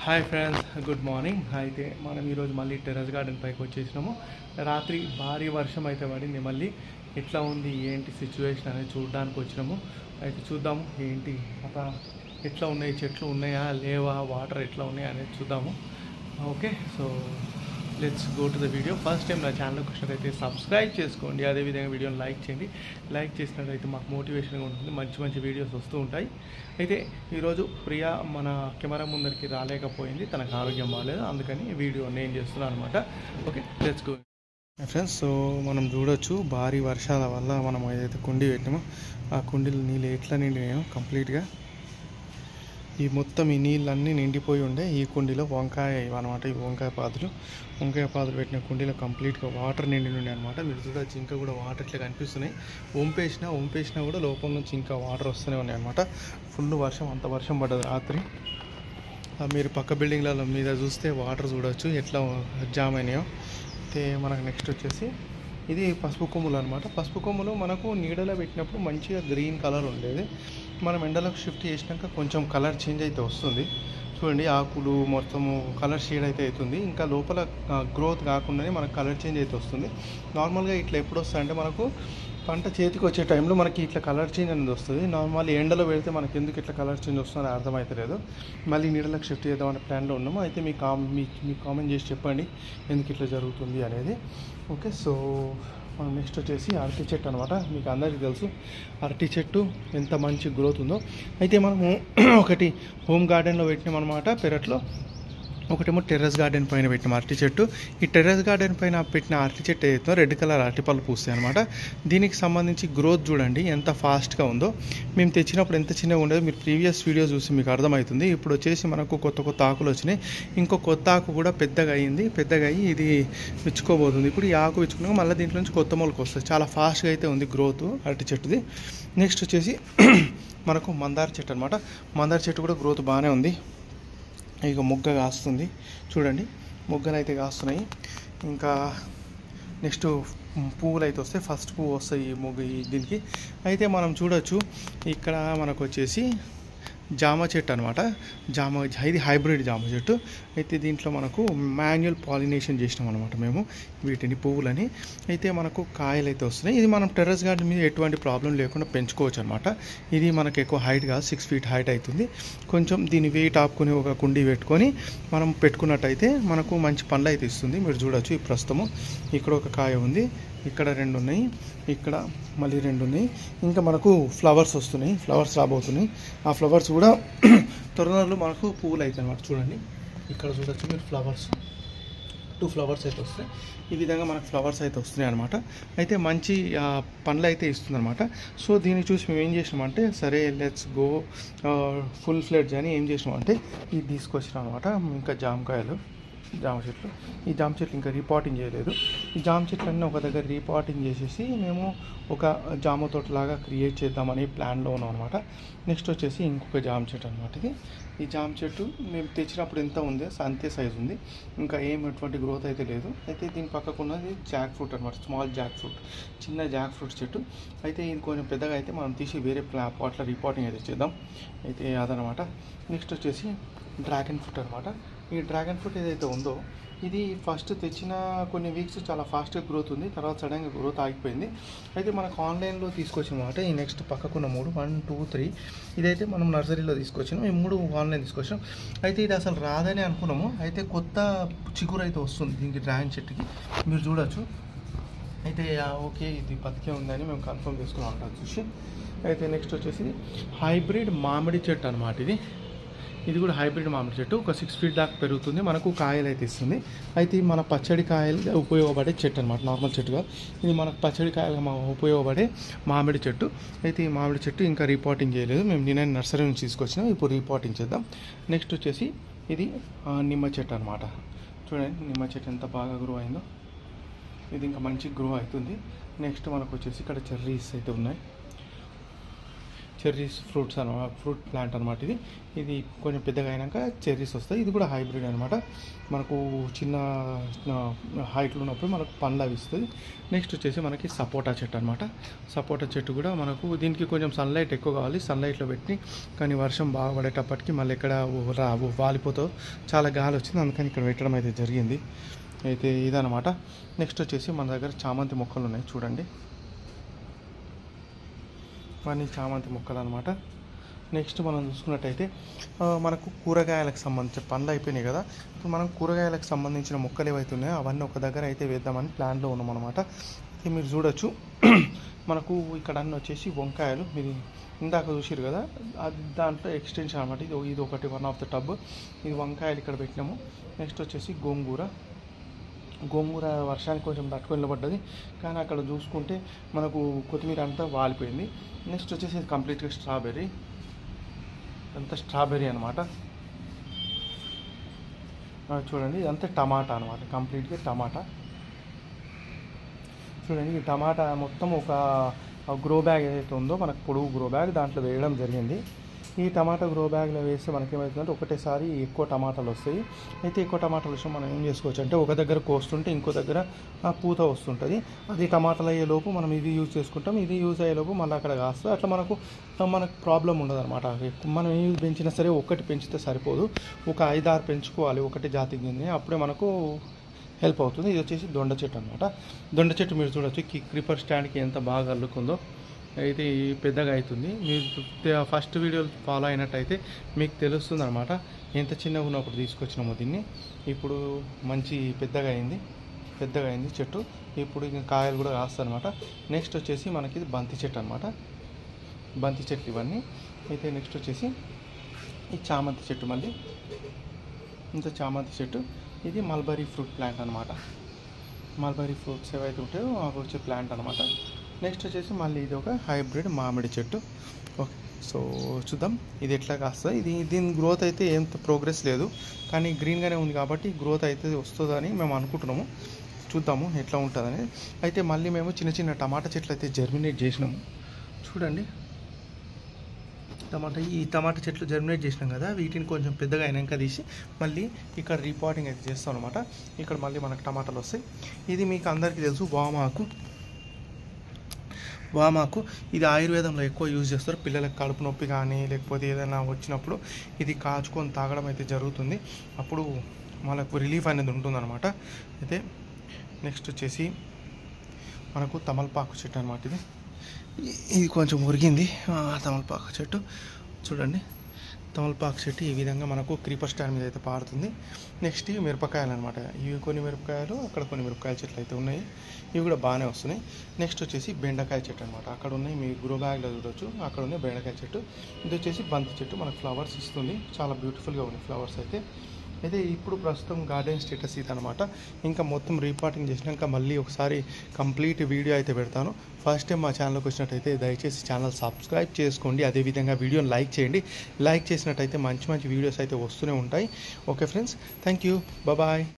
hi friends good morning అయితే మనం ఈరోజు మళ్ళీ టెర్రస్ గార్డెన్ పైకి వచ్చేసినాము రాత్రి భారీ వర్షం అయితే పడింది మళ్ళీ ఎట్లా ఉంది ఏంటి సిచ్యువేషన్ అనేది చూడడానికి వచ్చినాము అయితే చూద్దాము ఏంటి అక్కడ ఎట్లా ఉన్నాయి చెట్లు ఉన్నాయా లేవా వాటర్ ఎట్లా ఉన్నాయా అనేది చూద్దాము okay so let's go to the video first time నా ఛానల్కి వచ్చినట్లయితే సబ్స్క్రైబ్ చేసుకోండి అదేవిధంగా వీడియోని లైక్ చేయండి లైక్ చేసినట్లయితే మాకు మోటివేషన్గా ఉంటుంది మంచి మంచి వీడియోస్ వస్తూ ఉంటాయి అయితే ఈరోజు ప్రియా మన కెమెరా ముందరికి రాలేకపోయింది తనకు ఆరోగ్యం బాగాలేదు అందుకని వీడియో నేను చేస్తున్నాను అనమాట okay let's go friends so మనం చూడొచ్చు భారీ వర్షాల వల్ల మనం ఏదైతే కుండీ పెట్టామో ఆ కుండీలో నీళ్ళు ఎట్లా నిండినాయో కంప్లీట్గా ఈ మొత్తం ఈ నీళ్ళన్నీ నిండిపోయి ఉండే ఈ కుండీలో వంకాయ అనమాట ఈ వంకాయ పాదులు వంకాయ పాదులు పెట్టిన కుండీలో కంప్లీట్గా వాటర్ నిండి ఉండే అనమాట మీరు చూడొచ్చు ఇంకా కూడా వాటర్ ఇట్లా కనిపిస్తున్నాయి వంపేసినా వంపేసినా కూడా లోపల నుంచి ఇంకా వాటర్ వస్తూనే ఉన్నాయి అనమాట ఫుల్ వర్షం అంత వర్షం పడ్డది రాత్రి ఆ మీరు పక్క బిల్డింగ్ల మీద చూస్తే వాటర్ చూడొచ్చు ఎట్లా జామ్ అయినాయో అయితే మనకు నెక్స్ట్ వచ్చేసి ఇది పసుపు కొమ్ములు అనమాట పసుపు కొమ్ములు మనకు నీడలో పెట్టినప్పుడు మంచిగా గ్రీన్ కలర్ ఉండేది మనం ఎండలోకి షిఫ్ట్ చేసినాక కొంచెం కలర్ చేంజ్ అయితే వస్తుంది చూడండి ఆకులు మొత్తము కలర్ షేడ్ అయితే అవుతుంది ఇంకా లోపల గ్రోత్ కాకుండానే మనకు కలర్ చేంజ్ అయితే వస్తుంది నార్మల్గా ఇట్లా ఎప్పుడు వస్తుంది అంటే మనకు పంట చేతికి వచ్చే టైంలో మనకి ఇట్లా కలర్ చేంజ్ అనేది వస్తుంది నార్మల్ ఎండలో పెడితే మనకి ఎందుకు ఇట్లా కలర్ చేంజ్ వస్తుందో అర్థమవుతలేదు మళ్ళీ నీడలకు షిఫ్ట్ చేద్దామనే ప్లాన్లో ఉన్నాము అయితే మీ కామ్ మీ మీ కామెంట్ చేసి చెప్పండి ఎందుకు ఇట్లా జరుగుతుంది అనేది ఓకే సో మనం నెక్స్ట్ వచ్చేసి అరటి చెట్టు అనమాట మీకు అందరికీ తెలుసు అరటి చెట్టు ఎంత మంచి గ్రోత్ ఉందో అయితే మనము ఒకటి హోమ్ గార్డెన్లో పెట్టినాం అనమాట పెరట్లో ఒకటేమో టెర్రస్ గార్డెన్ పైన పెట్టిన అరటి చెట్టు ఈ టెర్రస్ గార్డెన్ పైన పెట్టిన అరటి చెట్టు ఏదైతే రెడ్ కలర్ అరటిపళ్ళు పూస్తాయి అనమాట దీనికి సంబంధించి గ్రోత్ చూడండి ఎంత ఫాస్ట్గా ఉందో మేము తెచ్చినప్పుడు ఎంత చిన్నగా ఉండేదో మీరు ప్రీవియస్ వీడియో చూసి మీకు అర్థమవుతుంది ఇప్పుడు వచ్చేసి మనకు కొత్త కొత్త ఆకులు వచ్చినాయి ఇంకో కొత్త ఆకు కూడా పెద్దగా అయ్యింది పెద్దగా అయ్యి ఇది విచ్చుకోబోతుంది ఇప్పుడు ఈ ఆకు విచ్చుకున్నాక మళ్ళీ దీంట్లో నుంచి కొత్త మొలక వస్తుంది చాలా ఫాస్ట్గా అయితే ఉంది గ్రోత్ అరటి చెట్టుది నెక్స్ట్ వచ్చేసి మనకు మందార చెట్టు అనమాట మందార చెట్టు కూడా గ్రోత్ బాగానే ఉంది ఇక మొగ్గ కాస్తుంది చూడండి మొగ్గలు అయితే కాస్తున్నాయి ఇంకా నెక్స్ట్ పువ్వులు అయితే వస్తాయి ఫస్ట్ పువ్వు వస్తాయి ఈ మొగ్గ ఈ దీనికి అయితే మనం చూడొచ్చు ఇక్కడ మనకు వచ్చేసి జామ చెట్టు అనమాట జామ ఇది హైబ్రిడ్ జామ చెట్టు అయితే దీంట్లో మనకు మాన్యువల్ పాలినేషన్ చేసినాం అనమాట మేము వీటిని పువ్వులని అయితే మనకు కాయలు అయితే వస్తున్నాయి ఇది మనం టెర్రస్ గార్డెన్ మీద ఎటువంటి ప్రాబ్లం లేకుండా పెంచుకోవచ్చు అనమాట ఇది మనకు ఎక్కువ హైట్ కాదు సిక్స్ ఫీట్ హైట్ అవుతుంది కొంచెం దీని వెయిట్ ఆపుకొని ఒక కుండీ పెట్టుకొని మనం పెట్టుకున్నట్టయితే మనకు మంచి పండ్లు అయితే ఇస్తుంది మీరు చూడొచ్చు ఈ ప్రస్తుతము ఇక్కడ ఒక కాయ ఉంది ఇక్కడ రెండు ఉన్నాయి ఇక్కడ మళ్ళీ రెండు ఉన్నాయి ఇంకా మనకు ఫ్లవర్స్ వస్తున్నాయి ఫ్లవర్స్ రాబోతున్నాయి ఆ ఫ్లవర్స్ కూడా త్వరలో మనకు పువ్వులు అవుతాయి అనమాట చూడండి ఇక్కడ చూడొచ్చు మీరు ఫ్లవర్స్ టూ ఫ్లవర్స్ అయితే వస్తాయి ఈ విధంగా మనకు ఫ్లవర్స్ అయితే వస్తున్నాయి అనమాట అయితే మంచి ఆ, పండ్లు అయితే ఇస్తుంది అనమాట సో దీన్ని చూసి మేము ఏం చేసినామంటే సరే లెట్స్ గో ఫుల్ ఫ్లెడ్జ్ అని ఏం చేసినామంటే ఇది తీసుకొచ్చినాం అనమాట ఇంకా జామకాయలు జామ చెట్లు ఈ జామ చెట్లు ఇంకా రీపాటింగ్ చేయలేదు ఈ జామ చెట్లన్నీ ఒక దగ్గర రీపాటింగ్ చేసేసి మేము ఒక జామ తోటలాగా క్రియేట్ చేద్దామని ప్లాన్లో ఉన్నాం అనమాట నెక్స్ట్ వచ్చేసి ఇంకొక జామ చెట్టు అనమాట ఇది ఈ జామ చెట్టు మేము తెచ్చినప్పుడు ఎంత ఉంది అంతే సైజు ఉంది ఇంకా ఏం ఎటువంటి గ్రోత్ అయితే లేదు అయితే దీని పక్కకు ఉన్నది జాక్ ఫ్రూట్ అనమాట స్మాల్ జాక్ ఫ్రూట్ చిన్న జాక్ ఫ్రూట్ చెట్టు అయితే ఇది కొంచెం పెద్దగా అయితే మనం తీసి వేరే ప్లా పాట్లో రిపోర్టింగ్ అయితే చేద్దాం అయితే అదనమాట నెక్స్ట్ వచ్చేసి డ్రాగన్ ఫ్రూట్ అనమాట ఈ డ్రాగన్ ఫ్రూట్ ఏదైతే ఉందో ఇది ఫస్ట్ తెచ్చిన కొన్ని వీక్స్ చాలా ఫాస్ట్గా గ్రోత్ ఉంది తర్వాత సడన్గా గ్రోత్ ఆగిపోయింది అయితే మనకు ఆన్లైన్లో తీసుకొచ్చామన్నమాట ఈ నెక్స్ట్ పక్కకున్న మూడు వన్ టూ త్రీ ఇదైతే మనం నర్సరీలో తీసుకొచ్చినాం ఈ మూడు ఆన్లైన్ తీసుకొచ్చాం అయితే ఇది అసలు రాదని అనుకున్నాము అయితే కొత్త చిగురు అయితే వస్తుంది దీనికి డ్రాగన్ చెట్టుకి మీరు చూడొచ్చు అయితే ఆ, ఓకే ఇది బతికే ఉందని మేము కన్ఫర్మ్ చేసుకున్నాం అంటారు చూసి అయితే నెక్స్ట్ వచ్చేసి హైబ్రిడ్ మామిడి చెట్టు అనమాట ఇది ఇది కూడా హైబ్రిడ్ మామిడి చెట్టు ఒక సిక్స్ ఫీట్ దాకా పెరుగుతుంది మనకు కాయలు అయితే ఇస్తుంది అయితే ఇది మన పచ్చడి కాయలు ఉపయోగపడే చెట్టు అనమాట నార్మల్ చెట్టుగా ఇది మనకు పచ్చడి కాయలు మా ఉపయోగపడే మామిడి చెట్టు అయితే ఈ మామిడి చెట్టు ఇంకా రిపోర్టింగ్ చేయలేదు మేము నిన్న నర్సరీ నుంచి తీసుకొచ్చినాం ఇప్పుడు రిపోర్టింగ్ చేద్దాం నెక్స్ట్ వచ్చేసి ఇది ఆ, నిమ్మ చెట్టు అనమాట చూడండి నిమ్మ చెట్టు ఎంత బాగా గ్రో అయిందో ఇది ఇంకా మంచి గ్రో అవుతుంది నెక్స్ట్ మనకు వచ్చేసి ఇక్కడ చెర్రీస్ అయితే ఉన్నాయి చెర్రీస్ ఫ్రూట్స్ అనమాట ఫ్రూట్ ప్లాంట్ అనమాట ఇది ఇది కొంచెం పెద్దగా అయినాక చెర్రీస్ వస్తాయి ఇది కూడా హైబ్రిడ్ అనమాట మనకు చిన్న హైట్లో ఉన్నప్పుడు మనకు పండ్లు అవి ఇస్తుంది నెక్స్ట్ వచ్చేసి మనకి సపోటా చెట్టు అనమాట సపోటా చెట్టు కూడా మనకు దీనికి కొంచెం సన్లైట్ ఎక్కువ కావాలి సన్లైట్లో పెట్టి కానీ వర్షం బాగా పడేటప్పటికి మళ్ళీ ఎక్కడ రా వాలిపోతావు చాలా గాలి వచ్చింది అందుకని ఇక్కడ పెట్టడం అయితే జరిగింది అయితే ఇదనమాట నెక్స్ట్ వచ్చేసి మన దగ్గర చామంతి మొక్కలు ఉన్నాయి చూడండి ఇవన్నీ చామంతి మొక్కలు అనమాట నెక్స్ట్ మనం చూసుకున్నట్టయితే ఆ, మనకు కూరగాయలకు సంబంధించిన పండ్లు అయిపోయినాయి కదా ఇప్పుడు మనం కూరగాయలకు సంబంధించిన మొక్కలు ఏవైతే ఉన్నాయో అవన్నీ ఒక దగ్గర అయితే వేద్దామని ప్లాన్లో ఉన్నాం అనమాట అయితే మీరు చూడొచ్చు మనకు ఇక్కడ అన్నీ వచ్చేసి వంకాయలు మీరు ఇందాక చూసిరు కదా అది దాంట్లో ఎక్స్టెన్షన్ అనమాట ఇది ఇది ఒకటి వన్ ఆఫ్ ద టబ్ ఇది వంకాయలు ఇక్కడ పెట్టినాము నెక్స్ట్ వచ్చేసి గోంగూర గోంగూర వర్షానికి కొంచెం తట్టుకొని నిలబడ్డది కానీ అక్కడ చూసుకుంటే మనకు కొత్తిమీర అంతా వాలిపోయింది నెక్స్ట్ వచ్చేసి ఇది కంప్లీట్గా స్ట్రాబెర్రీ అంతా స్ట్రాబెర్రీ అనమాట చూడండి ఇదంతా టమాటా అనమాట కంప్లీట్గా టమాటా చూడండి ఈ టమాటా మొత్తం ఒక గ్రో బ్యాగ్ ఏదైతే ఉందో మనకు పొడుగు గ్రో బ్యాగ్ దాంట్లో వేయడం జరిగింది ఈ టమాటా గ్రో బ్యాగ్లో వేస్తే మనకి ఏమవుతుందంటే ఒకటేసారి ఎక్కువ టమాటాలు వస్తాయి అయితే ఎక్కువ టమాటాలు వచ్చినా మనం ఏం చేసుకోవచ్చు అంటే ఒక దగ్గర కోస్తుంటే ఇంకో దగ్గర ఆ పూత వస్తుంటుంది అది టమాటాలు అయ్యే లోపు మనం ఇది యూజ్ చేసుకుంటాం ఇది యూజ్ అయ్యే లోపు మళ్ళీ అక్కడ కాస్తుంది అట్లా మనకు మనకు ప్రాబ్లం ఉండదు అనమాట మనం ఏం పెంచినా సరే ఒకటి పెంచితే సరిపోదు ఒక ఐదారు పెంచుకోవాలి ఒకటి జాతికి చెందిన అప్పుడే మనకు హెల్ప్ అవుతుంది ఇది వచ్చేసి దొండ చెట్టు అనమాట దొండ చెట్టు మీరు చూడొచ్చు కి క్రిపర్ స్టాండ్కి ఎంత బాగా అల్లుకుందో అయితే పెద్దగా అవుతుంది మీరు ఫస్ట్ వీడియో ఫాలో అయినట్టయితే మీకు తెలుస్తుంది అనమాట ఎంత చిన్నగా ఉన్నప్పుడు తీసుకొచ్చినామో దీన్ని ఇప్పుడు మంచి పెద్దగా అయింది పెద్దగా అయింది చెట్టు ఇప్పుడు ఇంకా కాయలు కూడా కాస్తాయి అనమాట నెక్స్ట్ వచ్చేసి మనకి ఇది బంతి చెట్టు అనమాట బంతి చెట్లు ఇవన్నీ అయితే నెక్స్ట్ వచ్చేసి ఈ చామంతి చెట్టు మళ్ళీ ఇంత చామంతి చెట్టు ఇది మల్బరీ ఫ్రూట్ ప్లాంట్ అనమాట మల్బరీ ఫ్రూట్స్ ఏవైతే ఉంటాయో అవి వచ్చే ప్లాంట్ అనమాట నెక్స్ట్ వచ్చేసి మళ్ళీ ఇది ఒక హైబ్రిడ్ మామిడి చెట్టు ఓకే సో చూద్దాం ఇది ఎట్లా కాస్తుంది ఇది దీని గ్రోత్ అయితే ఏం ప్రోగ్రెస్ లేదు కానీ గ్రీన్గానే ఉంది కాబట్టి గ్రోత్ అయితే వస్తుందని మేము అనుకుంటున్నాము చూద్దాము ఎట్లా ఉంటుందని అయితే మళ్ళీ మేము చిన్న చిన్న టమాటా చెట్లు అయితే జర్మినేట్ చేసినాము చూడండి టమాటా ఈ టమాటా చెట్లు జర్మినేట్ చేసినాం కదా వీటిని కొంచెం పెద్దగా అయినాక తీసి మళ్ళీ ఇక్కడ రీపాటింగ్ అయితే చేస్తాం అనమాట ఇక్కడ మళ్ళీ మనకు టమాటాలు వస్తాయి ఇది మీకు అందరికీ తెలుసు వామాకు వామాకు ఇది ఆయుర్వేదంలో ఎక్కువ యూజ్ చేస్తారు పిల్లలకు కడుపు నొప్పి కానీ లేకపోతే ఏదైనా వచ్చినప్పుడు ఇది కాచుకొని తాగడం అయితే జరుగుతుంది అప్పుడు మనకు రిలీఫ్ అనేది ఉంటుందన్నమాట అయితే నెక్స్ట్ వచ్చేసి మనకు తమలపాకు చెట్టు అనమాట ఇది ఇ- ఇది కొంచెం ఉరిగింది ఆ, తమలపాకు చెట్టు చూడండి తమలపాకు చెట్టు ఈ విధంగా మనకు క్రీపర్ స్టాండ్ మీద అయితే పారుతుంది నెక్స్ట్ ఇవి మిరపకాయలు అనమాట ఇవి కొన్ని మిరపకాయలు అక్కడ కొన్ని మిరపకాయల చెట్లు అయితే ఉన్నాయి ఇవి కూడా బాగానే వస్తున్నాయి నెక్స్ట్ వచ్చేసి బెండకాయ చెట్టు అనమాట అక్కడ ఉన్నాయి మీ గ్రో బ్యాగ్లో చూడొచ్చు అక్కడ ఉన్నాయి బెండకాయ చెట్టు ఇది వచ్చేసి బంతి చెట్టు మనకు ఫ్లవర్స్ ఇస్తుంది చాలా బ్యూటిఫుల్గా ఉన్నాయి ఫ్లవర్స్ అయితే అయితే ఇప్పుడు ప్రస్తుతం గార్డెన్ స్టేటస్ ఇది అనమాట ఇంకా మొత్తం రీపార్టింగ్ చేసినాక మళ్ళీ ఒకసారి కంప్లీట్ వీడియో అయితే పెడతాను ఫస్ట్ టైం మా ఛానల్కి వచ్చినట్టయితే దయచేసి ఛానల్ సబ్స్క్రైబ్ చేసుకోండి అదేవిధంగా వీడియోని లైక్ చేయండి లైక్ చేసినట్టయితే మంచి మంచి వీడియోస్ అయితే వస్తూనే ఉంటాయి okay friends thank you bye